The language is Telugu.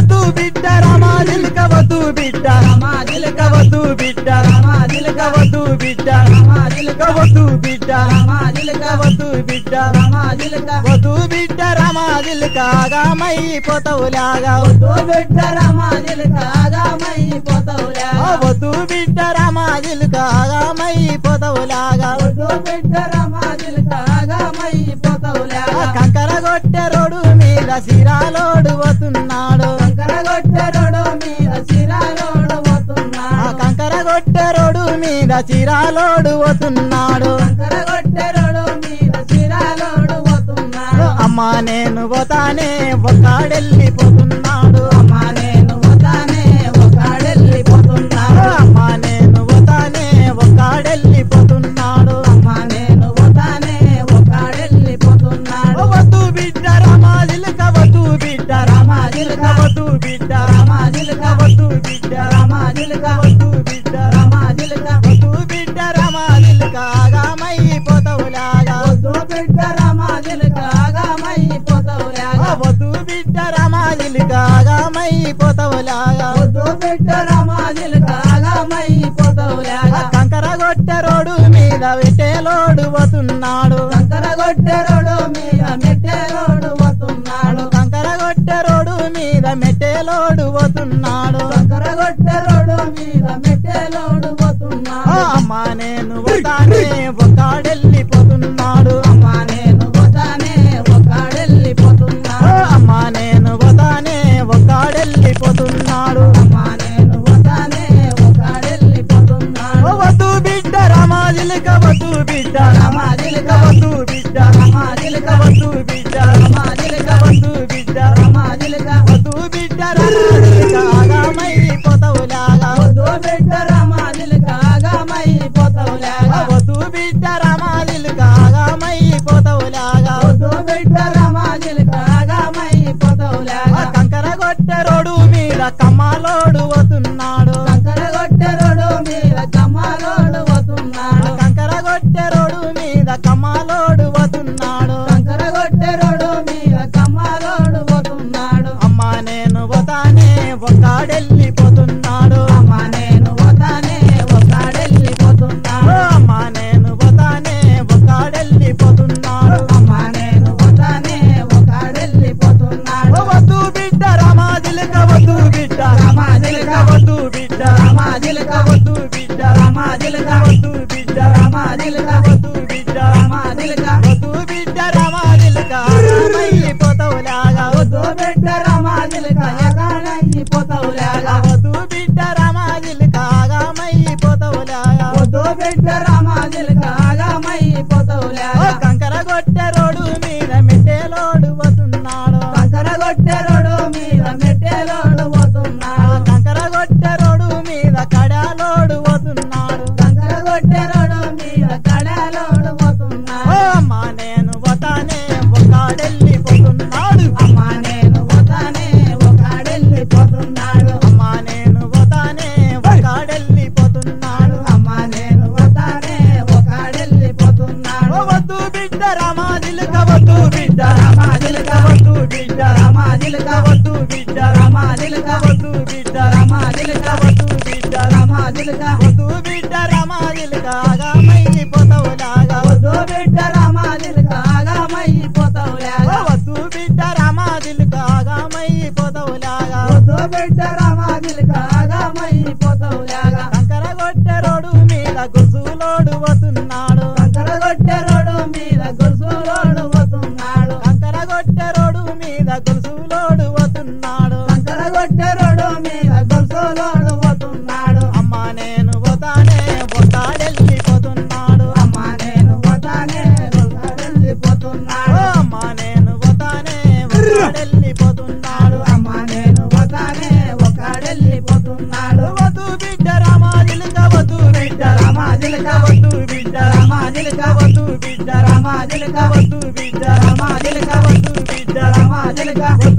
వద్దు బిడ్డ రామాజిల్క వద్దు బిడ్డ రామాజిల్క వద్దు బిడ్డ రామాజిల్క వద్దు బిడ్డ రామాజిల్క వద్దు బిడ్డ రామాజిల్క వద్దు బిడ్డ రామాజిల్క వద్దు బిడ్డ రామాజిల్క ఆగామై పోతవులాగా వద్దు బిడ్డ రామాజిల్క ఆగామై పోతవులా వద్దు బిడ్డ రామాజిల్క ఆగామై పోతవులాగా వద్దు బిడ్డ రామాజిల్క ఆగామై పోతవులా కంకర కొట్టె రోడ్డు మీద సిరాలోడు పోతున్నాడు కంకరగొట్టెరడు మీద శిరాలోడు ఆ పోతున్నాడు కంకర కొట్టె రోడ్డు మీద సిరాలోడు పోతున్నాడు కంకరగొట్టెరడు మీద శిరాలోడు పోతున్నాడు అమ్మ నేను పోతానే ఒక్కడెళ్ళిపోతున్నాడు అమ్మ నేను పోతానే ఒకడెళ్ళిపోతున్నాడు అమ్మ నేను పోతానే ఒక్కడెళ్ళిపోతున్నాడు అమ్మ నేను పోతానే ఒకడెళ్ళిపోతున్నాడు వద్దు బిడ్డ రామాజిల్క వద్దు బిడ్డ రామాజిల్క వద్దు బిడ్డ రామాజిల్క వద్దు బిడ్డ రామాజిల్క వద్దు బిడ్డ రామాజిల్క వద్దు బిడ్డ రామాజిల్క ఆగామై పోతవులాగా వద్దు బిడ్డ రామాజిల్క ఆగామై పోతవులాగా వద్దు బిడ్డ రామాజిల్క ఆగామై పోతవులాగా వద్దు బిడ్డ రామాజిల్క ఆగామై పోతవులాగా కంకర కొట్ట రోడ్డు మీద వెట్టేలోడు పోతున్నాడు కంకరగొట్టెరడు మీద మెట్టెరోడు పోతున్నాడు కంకర కొట్ట రోడ్డు మీద మెట్టేలోడు పోతున్నాడు కంకరగొట్టెరడు మీద మెట్టెలోడు ఆ పోతున్నాడు అమ్మ నేను పోతానే ఒక్కడెళ్ళిపోతున్నాడు అమ్మ నేను పోతానే ఒకడెళ్ళిపోతున్నాడు అమ్మ నేను పోతానే ఒక్కడెళ్ళిపోతున్నాడు అమ్మ నేను పోతానే ఒకడెళ్ళిపోతున్నాడు వద్దు బిడ్డ రామాజిలిక వద్దు బిడ్డ రామాజిలిక వద్దు బిడ్డ రామాజిలిక వద్దు బిడ్డ రామాజిలిక వద్దు బిడ్డ రామాజిలిక వద్దు బిడ్డ రామాజిలిక ఆగామై పోతవులాగా వద్దు బిడ్డ రామాజిలిక ఆగామై పోతవులాగా వద్దు బిడ్డ రామాజిలిక ఆగామై పోతవులాగా వద్దు బిడ్డ రామాజిలిక ఆగామై పోతవులాగా కంకర కొట్ట రోడ్డు మీద కమ్మలోడు పోతున్నాడు కంకరగొట్టెరడు మీద కమ్మలోడు పోతున్నాడు కంకర కొట్ట రోడ్డు మీద కమ్మలోడు పోతున్నాడు కంకరగొట్టెరడు మీద కమ్మలోడు పోతున్నాడు అమ్మ నేను పోతానే ఒక్కడెళ్ళిపోతున్నాడు అమ్మ నేను పోతానే ఒకడెళ్ళిపోతున్నాడు అమ్మ నేను పోతానే ఒక్కడెళ్ళిపోతున్నాడు అమ్మ నేను పోతానే ఒకడెళ్ళిపోతున్నాడు వద్దు బిడ్డ రామాజిలిక వద్దు బిడ్డ రామాజిలిక వద్దు బిడ్డ రామాజిలిక వద్దు బిడ్డ రామాజిలిక వద్దు బిడ్డ రామాజిలిక వద్దు బిడ్డ రామాజిలిక వద్దు బిడ్డ రామాజిలిక పోతవులాగా వద్దు బిడ్డ రామాజిలిక ఎగానయ్యి పోతవులాగా వద్దు బిడ్డ రామాజిలిక ఆగామై పోతవులాగా వద్దు బిడ్డ రామాజిలిక ఆగామై పోతవులాగా కంకర కొట్టె రోడ్డు మీద మెట్టేలోడు పోతున్నాడు కంకరగొట్టెరడు మీద మెట్టెలోడు పోతున్నాడు కంకర కొట్టె రోడ్డు మీద కడాలోడు పోతున్నాడు కంకరగొట్టెరడు మీద కడాలోడు ఓ పోతున్నాడు అమ్మ నేను పోతానే ఒక్కడెళ్ళిపోతున్నాడు అమ్మ నేను పోతానే ఒకడెళ్ళిపోతున్నాడు అమ్మ నేను పోతానే ఒక్కడెళ్ళిపోతున్నాడు అమ్మ నేను పోతానే ఒకడెళ్ళిపోతున్నాడు ఓ వద్దు బిడ్డ రామాజిలిక వద్దు బిడ్డ రామాజిలిక వద్దు బిడ్డ రామాజిలిక వద్దు బిడ్డ రామాజిలిక వద్దు బిడ్డ రామాజిలిక వద్దు బిడ్డ రామాజిలిక వద్దు బిడ్డ రామాజిలిక ఆగామై పోతవులాగా వద్దు బిడ్డ రామాజిలిక ఆగామై పోతవులాగా ఓ వద్దు బిడ్డ రామాజిలిక ఆగామై పోతవులాగా వద్దు బిడ్డ రామాజిలిక ఆగామై పోతవులాగా కంకర కొట్టె రోడ్డు మీద గుసులోడు పోతున్నాడు కంకరగొట్టెరోడు మీద గొలుసులోడు పోతున్నాడు కంకర కొట్టె రోడ్డు మీద గుసులోడు పోతున్నాడు కంకరగొట్టెరోడు మీద గొలుసులోడు పోతున్నాడు అమ్మ నేను పోతానే ఒక్కడెళ్ళిపోతున్నాడు అమ్మ నేను పోతానే వెళ్ళిపోతున్నాడు ఓ అమ్మ నేను పోతానే ఒక్కడెళ్ళిపోతున్నాడు అమ్మ నేను పోతానే ఒకడెళ్ళిపోతున్నాడు వద్దు బిడ్డ రామాజిలిక వద్దు బిడ్డ రామాజిలిక వద్దు బిడ్డ రామాజిలిక వద్దు బిడ్డ రామాజిలిక వద్దు బిడ్డ రామాజిలిక వద్దు బిడ్డ రామాజిలిక